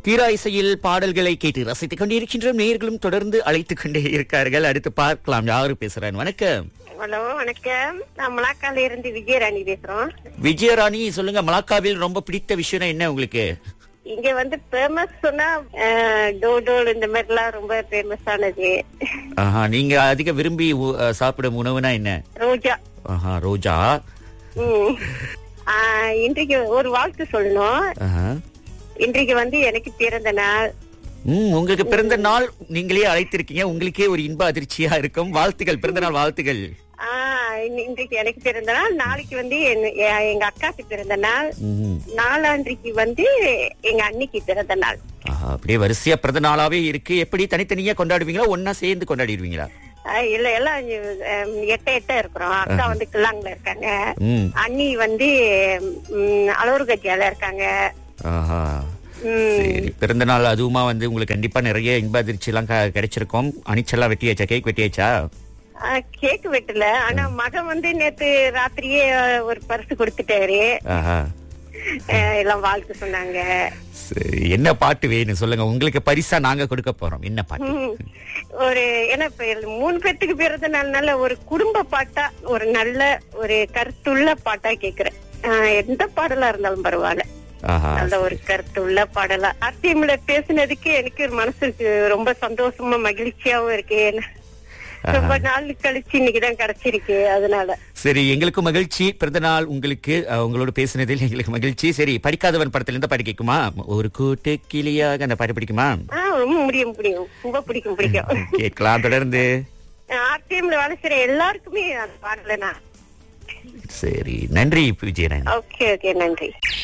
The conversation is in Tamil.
தீரா இசையில் பாடல்களை கேட்டு ரசித்துக் கொண்டிருக்கின்றோம் நேர்களும் தொடர்ந்து அழைத்துக் கொண்டே இருக்கார்கள் அடுத்து பார்க்கலாம் யாரு பேசுறான் வணக்கம் ஹலோ வணக்கம் நான் மலாக்கால இருந்து விஜயராணி பேசுறோம் விஜயராணி சொல்லுங்க மலாக்காவில் ரொம்ப பிடித்த விஷயம் என்ன உங்களுக்கு இங்க வந்து ஃபேமஸ் சொன்னா அஹ், டோடோல் இந்த மாதிரி எல்லாம் ரொம்ப ஃபேமஸ் ஆனது ஆஹா நீங்க அதிக விரும்பி உ- அஹ், சாப்பிடும் உணவுனா என்ன ரோஜா ஆஹா ரோஜா ம். ஆஹ், இன்றைக்கு ஒரு வாழ்த்து சொல்லணும் ஆஹா. இன்றைக்கு வந்து எனக்கு பிறந்த நாள் ம் உங்களுக்கு பிறந்த நாள் நீங்களே அழைத்திருக்கீங்க உங்களுக்கே ஒரு இன்ப அதிர்ச்சியா இருக்கும் வாழ்த்துகள் பிறந்த நாள் வாழ்த்துகள் ஆஹ், இன்- இன்றைக்கு எனக்கு பிறந்த நாள் நாளைக்கு வந்து என்- எ- எங்க அக்காக்கு பிறந்த நாள் ம். நாளான்றைக்கு வந்து எங்க அன்னிக்கு பிறந்த நாள் ஆஹா, அப்படியே வரிசையா பிறந்த நாளாவே இருக்கு எப்படி தனித்தனியா கொண்டாடுவீங்களா ஒன்னா சேர்ந்து கொண்டாடிடுவீங்களா ஆஹ், இல்ல எல்லாம் அஹ், எட்ட எட்ட இருக்கிறோம் அக்கா வந்து கிளாங்ல இருக்காங்க ம் அண்ணி வந்து ம், அலோர் கஜியால இருக்காங்க ஆஹா ம், சரி பிறந்த நாள் அதுவுமா வந்து உங்களுக்கு கண்டிப்பா நிறைய இன்ப அதிர்ச்சி எல்லாம் க- கிடைச்சிருக்கும் அணிச்செல்லாம் வெட்டியாச்சா கேக் வெட்டியாச்சா ஆ, கேக் வெட்டல ஆனா மகன் வந்து நேத்து ராத்திரியே அஹ், ஒரு பரிசு கொடுத்துட்டாரு ஆஹா அஹ், எல்லாம் வாழ்த்து சொன்னாங்க சரி என்ன பாட்டு வேணும் சொல்லுங்க உங்களுக்கு பரிசா நாங்க கொடுக்க போறோம் என்ன பாட்டு ம், ஒரு ஏன்னா இப்ப இது மூணு பேத்துக்கு பிறந்த நாள்னால ஒரு குடும்ப பாட்டா ஒரு நல்ல ஒரு கருத்துள்ள பாட்டா கேக்குறேன் ஆ, எந்த பாடலா இருந்தாலும் பரவாயில்ல ஆஹா நல்ல ஒரு கருத்துள்ள பாடலா அத்தியம்ல பேசுனதுக்கு எனக்கு மனசுக்கு ரொம்ப சந்தோஷமா மகிழ்ச்சியாவும் இருக்கு ஏன்னா, ரொம்ப நாள் கழிச்சு இன்னைக்குதான் கிடைச்சிருக்கு அதனால சரி எங்களுக்கும் மகிழ்ச்சி பிறந்த நாள் உங்களுக்கு அஹ், உங்களோட பேசினதில் எங்களுக்கு மகிழ்ச்சி சரி படிக்காதவன் படத்துல இருந்து பாட்டு கேட்குமா ஒரு கூட்டு கிளியாக அந்த பாட்டு பிடிக்குமா ஆ ரொம்ப முடியும் முடியும் ரொம்ப பிடிக்கும் பிடிக்கும் கேட்கலாம் தொடர்ந்து ஆர்டிஎம்ல வேலை செய்யற எல்லாருக்குமே அந்த பாடல நான் சரி நன்றி விஜயன் ஓகே ஓகே நன்றி